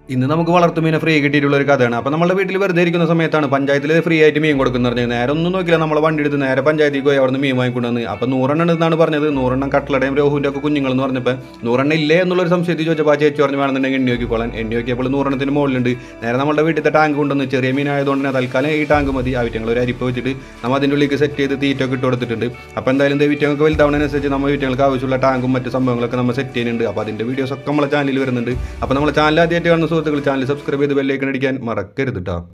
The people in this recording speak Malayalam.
ഇന്ന് നമുക്ക് വളർത്തുമീനെ ഫ്രീ കിട്ടിയിട്ടുള്ള ഒരു കഥയാണ് അപ്പോൾ നമ്മുടെ വീട്ടിൽ വെറുതെ ഇരിക്കുന്ന സമയത്താണ് പഞ്ചായത്തിൽ ഫ്രീ ആയിട്ട് മീൻ കൊടുക്കുന്നത് പറഞ്ഞത് നേരെ ഒന്നും നോക്കില്ല നമ്മളെ വണ്ടി എടുത്ത് നേരെ പഞ്ചായത്തിൽ പോയി അവിടെ നിന്ന് മീൻ വാങ്ങിക്കൊണ്ടുവന്ന് അപ്പോൾ നൂറെണ്ണം എന്നാണ് പറഞ്ഞത് നൂറെണ്ണം കട്ടളടയും രോഹുവിൻ്റെ ഒക്കെ കുഞ്ഞുങ്ങളെന്ന് പറഞ്ഞപ്പോൾ നൂറെണ്ണം ഇല്ലേ എന്നുള്ളൊരു സംശയത്തിൽ ചോദിച്ചപ്പോൾ ആ ചേച്ചി പറഞ്ഞു വേണമെന്നുണ്ടെങ്കിൽ എണ്ണി നോക്കിക്കോളാൻ എണ്ണി നോക്കിയപ്പോൾ നൂറെണ്ണത്തിന് മുകളിലുണ്ട് നേരെ നമ്മുടെ വീട്ടിലത്തെ ടാങ്ക് കൊണ്ടുവന്ന് ചെറിയ മീനായതുകൊണ്ട് തന്നെ തൽക്കാലം ഈ ടാങ്ക് മതി ആ വിറ്റങ്ങൾ ഒരു അരിപ്പ് വെച്ചിട്ട് നമ്മൾ അതിൻ്റെ ഉള്ളിലേക്ക് സെറ്റ് ചെയ്ത് തീറ്റൊക്കെ ഇട്ട് കൊടുത്തിട്ടുണ്ട് അപ്പോൾ എന്തായാലും ഇത് വിറ്റങ്ങൾക്ക് വലുതാവുന്നതിനനുസരിച്ച് നമ്മൾ വിറ്റങ്ങൾക്ക് ആവശ്യമുള്ള ടാങ്കും മറ്റ് സംഭവങ്ങളൊക്കെ നമ്മൾ സെറ്റ് ചെയ്യുന്നുണ്ട് അപ്പോൾ അതിൻ്റെ വീഡിയോസ് ഒക്കെ നമ്മളെ ചാനലിൽ വരുന്നുണ്ട് അപ്പോൾ നമ്മളെ ചാനൽ ആദ്യമായിട്ട് കാണുന്ന സുഹൃത്തുക്കൾ ചാനൽ സബ്സ്ക്രൈബ് ചെയ്ത് ബെല്ലൈക്കൺ അടിക്കാൻ മറക്കരുത് കേട്ടോ